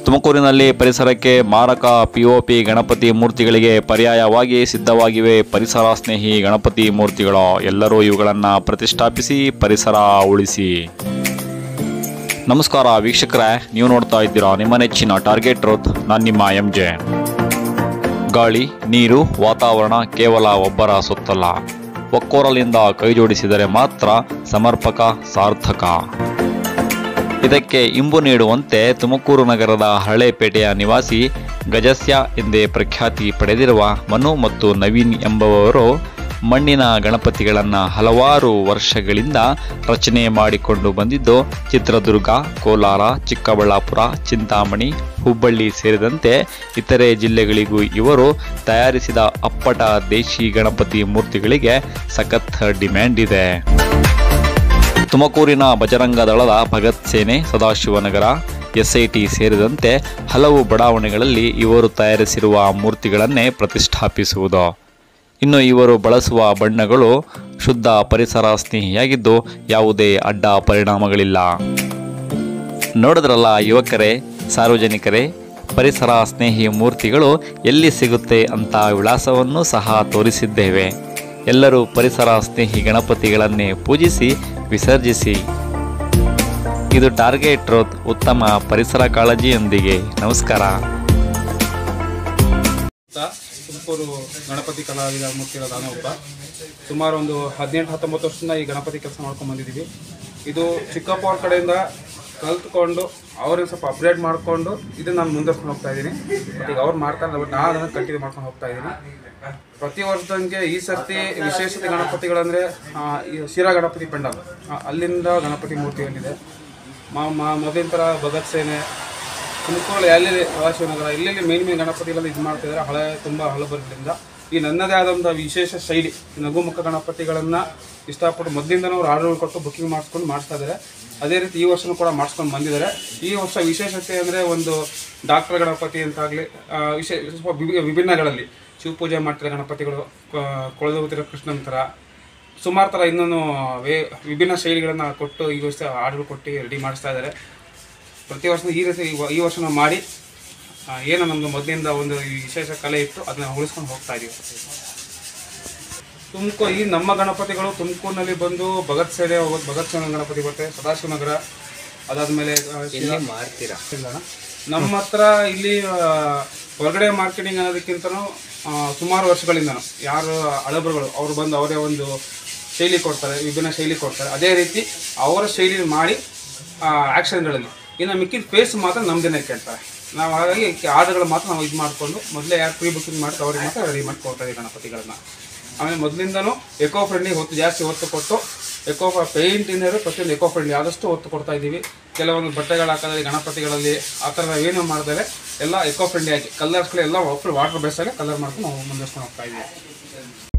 ತುಮಕೂರಿನಲ್ಲಿ ಪರಿಸರಕ್ಕೆ ಮಾರಕ ಪಿಒಪಿ ಗಣಪತಿ ಮೂರ್ತಿಗಳಿಗೆ ಪರ್ಯಾಯವಾಗಿ ಸಿದ್ಧವಾಗಿವೆ ಪರಿಸರ ಸ್ನೇಹಿ ಗಣಪತಿ ಮೂರ್ತಿಗಳು ಎಲ್ಲರೂ ಇವುಗಳನ್ನು ಪ್ರತಿಷ್ಠಾಪಿಸಿ ಪರಿಸರ ಉಳಿಸಿ ನಮಸ್ಕಾರ ವೀಕ್ಷಕರೇ ನೀವು ನೋಡ್ತಾ ಇದ್ದೀರಾ ನಿಮ್ಮ ನೆಚ್ಚಿನ ಟಾರ್ಗೆಟ್ ರೋತ್ ನಾನು ನಿಮ್ಮ ಎಂ ಜೆ ಗಾಳಿ ನೀರು ವಾತಾವರಣ ಕೇವಲ ಒಬ್ಬರ ಸೊತ್ತಲ್ಲ ಒಕ್ಕೋರಲಿಂದ ಕೈಜೋಡಿಸಿದರೆ ಮಾತ್ರ ಸಮರ್ಪಕ ಸಾರ್ಥಕ ಇದಕ್ಕೆ ಇಂಬು ನೀಡುವಂತೆ ತುಮಕೂರು ನಗರದ ಹಳೆಪೇಟೆಯ ನಿವಾಸಿ ಗಜಸ್ಯ ಎಂದೇ ಪ್ರಖ್ಯಾತಿ ಪಡೆದಿರುವ ಮನು ಮತ್ತು ನವೀನ್ ಎಂಬುವವರು ಮಣ್ಣಿನ ಗಣಪತಿಗಳನ್ನು ಹಲವಾರು ವರ್ಷಗಳಿಂದ ರಚನೆ ಮಾಡಿಕೊಂಡು ಬಂದಿದ್ದು ಚಿತ್ರದುರ್ಗ ಕೋಲಾರ ಚಿಕ್ಕಬಳ್ಳಾಪುರ ಚಿಂತಾಮಣಿ ಹುಬ್ಬಳ್ಳಿ ಸೇರಿದಂತೆ ಇತರೆ ಜಿಲ್ಲೆಗಳಿಗೂ ಇವರು ತಯಾರಿಸಿದ ಅಪ್ಪಟ ದೇಶಿ ಗಣಪತಿ ಮೂರ್ತಿಗಳಿಗೆ ಸಖತ್ ಡಿಮ್ಯಾಂಡ್ ಇದೆ ತುಮಕೂರಿನ ಬಜರಂಗ ದಳದ ಭಗತ್ ಸೇನೆ ಸದಾಶಿವನಗರ ಎಸ್ಐಟಿ ಸೇರಿದಂತೆ ಹಲವು ಬಡಾವಣೆಗಳಲ್ಲಿ ಇವರು ತಯಾರಿಸಿರುವ ಮೂರ್ತಿಗಳನ್ನೇ ಪ್ರತಿಷ್ಠಾಪಿಸುವುದು ಇನ್ನು ಇವರು ಬಳಸುವ ಬಣ್ಣಗಳು ಶುದ್ಧ ಪರಿಸರ ಸ್ನೇಹಿಯಾಗಿದ್ದು ಯಾವುದೇ ಅಡ್ಡ ಪರಿಣಾಮಗಳಿಲ್ಲ ನೋಡಿದ್ರಲ್ಲ ಯುವಕರೇ ಸಾರ್ವಜನಿಕರೇ ಪರಿಸರ ಸ್ನೇಹಿ ಮೂರ್ತಿಗಳು ಎಲ್ಲಿ ಸಿಗುತ್ತೆ ಅಂತ ವಿಳಾಸವನ್ನು ಸಹ ತೋರಿಸಿದ್ದೇವೆ ಎಲ್ಲರೂ ಪರಿಸರ ಸ್ನೇಹಿ ಗಣಪತಿಗಳನ್ನೇ ಪೂಜಿಸಿ ವಿಸರ್ಜಿಸಿ ಇದು ಟಾರ್ಗೆಟ್ ರೋತ್ ಉತ್ತಮ ಪರಿಸರ ಕಾಳಜಿಯೊಂದಿಗೆ ನಮಸ್ಕಾರ ಅಂತ ತುಮಕೂರು ಗಣಪತಿ ಕಲಾವಿದ ಮೂರ್ತಿಗಳ ನಾನು ಒಬ್ಬ ಸುಮಾರು ಒಂದು ಹದಿನೆಂಟು ಹತ್ತೊಂಬತ್ತು ವರ್ಷದಿಂದ ಈ ಗಣಪತಿ ಕೆಲಸ ಮಾಡ್ಕೊಂಡು ಬಂದಿದ್ದೀವಿ ಇದು ಚಿಕ್ಕಪ್ಪ ಅವ್ರ ಕಡೆಯಿಂದ ಕಲ್ತ್ಕೊಂಡು ಅವ್ರಿಗೆ ಸ್ವಲ್ಪ ಅಪ್ಡೇಟ್ ಮಾಡಿಕೊಂಡು ಇದನ್ನ ನಾನು ಮುಂದುವರ್ಸ್ಕೊಂಡು ಹೋಗ್ತಾ ಇದ್ದೀನಿ ಬಟ್ ಈಗ ಅವ್ರು ಮಾಡ್ತಾರೆ ಬಟ್ ನಾನು ಅದನ್ನು ಕಂಟಿನ್ಯೂ ಮಾಡ್ಕೊಂಡು ಹೋಗ್ತಾ ಇದ್ದೀನಿ ಪ್ರತಿ ವರ್ಷದಂಗೆ ಈ ಸರ್ತಿ ವಿಶೇಷತೆ ಗಣಪತಿಗಳಂದರೆ ಈ ಶಿರಾ ಗಣಪತಿ ಪೆಂಡಲ್ ಆ, ಅಲ್ಲಿಂದ ಗಣಪತಿ ಮೂರ್ತಿ ಬಂದಿದೆ ಮಾ ಮಾ- ಮೊದಲಿನ ಥರ ಭಗತ್ ಸೇನೆ ತುಮಕೂರು ಎಲ್ಲೆಲ್ಲಿ ಸದಾಶಿವನಗರ ಎಲ್ಲೆಲ್ಲಿ ಮೇನ್ ಮೇನ್ ಗಣಪತಿಗಳನ್ನು ಇದು ಮಾಡ್ತಿದ್ದಾರೆ ಹಳೆ ತುಂಬ ಹಳಬರದಿಂದ ಈ ನನ್ನದೇ ಆದಂಥ ವಿಶೇಷ ಶೈಲಿ ಈ ನಗುಮುಖ ಗಣಪತಿಗಳನ್ನು ಇಷ್ಟಪಟ್ಟು ಮೊದಲಿಂದನೂ ಅವ್ರು ಆರ್ಡರ್ ಕೊಟ್ಟು ಬುಕಿಂಗ್ ಮಾಡಿಸ್ಕೊಂಡು ಮಾಡಿಸ್ತಾ ಇದ್ದಾರೆ ಅದೇ ರೀತಿ ಈ ವರ್ಷನೂ ಕೂಡ ಮಾಡಿಸ್ಕೊಂಡು ಬಂದಿದ್ದಾರೆ ಈ ವರ್ಷ ವಿಶೇಷತೆ ಅಂದರೆ ಒಂದು ಡಾಕ್ಟರ್ ಗಣಪತಿ ಅಂತಾಗಲಿ ವಿಶೇಷ ಸ್ವಲ್ಪ ವಿಭಿ- ವಿಭಿನ್ನಗಳಲ್ಲಿ ಶಿವಪೂಜೆ ಮಾಡ್ತಿರೋ ಗಣಪತಿಗಳು ಕ- ಕೊಳೆದು ಹೋಗ್ತಿರೋ ಕೃಷ್ಣನ ಥರ ಸುಮಾರು ಥರ ಇನ್ನೂ ವೇ ವಿಭಿನ್ನ ಶೈಲಿಗಳನ್ನು ಕೊಟ್ಟು ಈ ವರ್ಷ ಆರ್ಡರ್ ಕೊಟ್ಟು ರೆಡಿ ಮಾಡಿಸ್ತಾ ಇದ್ದಾರೆ ಪ್ರತಿ ವರ್ಷ ಈ ರೀತಿ ಈ ವ- ಈ ವರ್ಷ ನಾವು ಮಾಡಿ ಆ, ಏನು ನಮ್ಮದು ಮೊದಲಿಂದ ಒಂದು ಈ ವಿಶೇಷ ಕಲೆ ಇತ್ತು ಅದನ್ನ ಉಳಿಸ್ಕೊಂಡು ಹೋಗ್ತಾ ಇದೀವಿ ತುಮಕೂರು ಈ ನಮ್ಮ ಗಣಪತಿಗಳು ತುಮಕೂರಿನಲ್ಲಿ ಬಂದು ಭಗತ್ ಸೇನೆ ಹೋಗೋದು ಭಗತ್ ಸೇನೆ ಗಣಪತಿ ಬರುತ್ತೆ ಸದಾಶಿವನಗರ ಅದಾದ್ಮೇಲೆ ಆ, ಶಿರಾ- ಇಲ್ಲ ಅಣ್ಣ. ನಮ್ಮ ಹತ್ರ ಇಲ್ಲಿ ಆ, ಹೊರಗಡೆ ಮಾರ್ಕೆಟಿಂಗ್ ಅನ್ನೋದಕ್ಕಿಂತನೂ ಆ, ಸುಮಾರು ವರ್ಷಗಳಿಂದನೂ ಯಾರು ಹಳಬರುಗಳು ಅವರು ಬಂದು ಅವರೇ ಒಂದು ಶೈಲಿ ಕೊಡ್ತಾರೆ ವಿಭಿನ್ನ ಶೈಲಿ ಕೊಡ್ತಾರೆ ಅದೇ ರೀತಿ ಅವರ ಶೈಲಿ ಮಾಡಿ ಆ್ಯಕ್ಷನ್ಗಳಲ್ಲಿ ಇನ್ನು ಮಿಕ್ಕಿದ ಫೇಸ್ ಮಾತ್ರ ನಮ್ಮದೇನೆ ಕೇಳ್ತಾರೆ ನಾವು ಹಾಗಾಗಿ ಆರ್ಡರ್ಗಳು ಮಾತ್ರ ನಾವು ಇದು ಮಾಡಿಕೊಂಡು ಮೊದಲೇ ಯಾರು ಪ್ರೀ ಬುಕಿಂಗ್ ಮಾಡ್ತಾರೆ ಅವ್ರಿಗೆ ಮಾತ್ರ ರೆಡಿ ಮಾಡಿ ಕೊಡ್ತಾ ಇದ್ದೀವಿ ಗಣಪತಿಗಳನ್ನ ಆಮೇಲೆ ಮೊದಲಿಂದನೂ ಎಕೋ ಫ್ರೆಂಡ್ಲಿ ಹೊತ್ತು ಜಾಸ್ತಿ ಒತ್ತು ಕೊಟ್ಟು ಎಕೋ ಪೇಂಟ್ ಇಂದ ಪ್ರತಿಯೊಂದು ಎಕೋ ಫ್ರೆಂಡ್ಲಿ ಆದಷ್ಟು ಒತ್ತು ಕೊಡ್ತಾ ಇದ್ದೀವಿ ಕೆಲವೊಂದು ಬಟ್ಟೆಗಳು ಹಾಕೋದ್ರಲ್ಲಿ ಗಣಪತಿಗಳಲ್ಲಿ ಆ ಥರ ನಾವೇನು ಮಾಡಿದರೆ ಎಲ್ಲ ಎಕೋ ಫ್ರೆಂಡ್ಲಿ ಆಗಿ ಕಲರ್ಸ್ಗಳು ಎಲ್ಲ ವಾಟರ್ ಬೇಸಾಗಿ ಕಲರ್ ಮಾಡ್ಕೊಂಡು ನಾವು ಮುಂದುವರ್ಸ್ಕೊಂಡು ಹೋಗ್ತಾ ಇದ್ದೀವಿ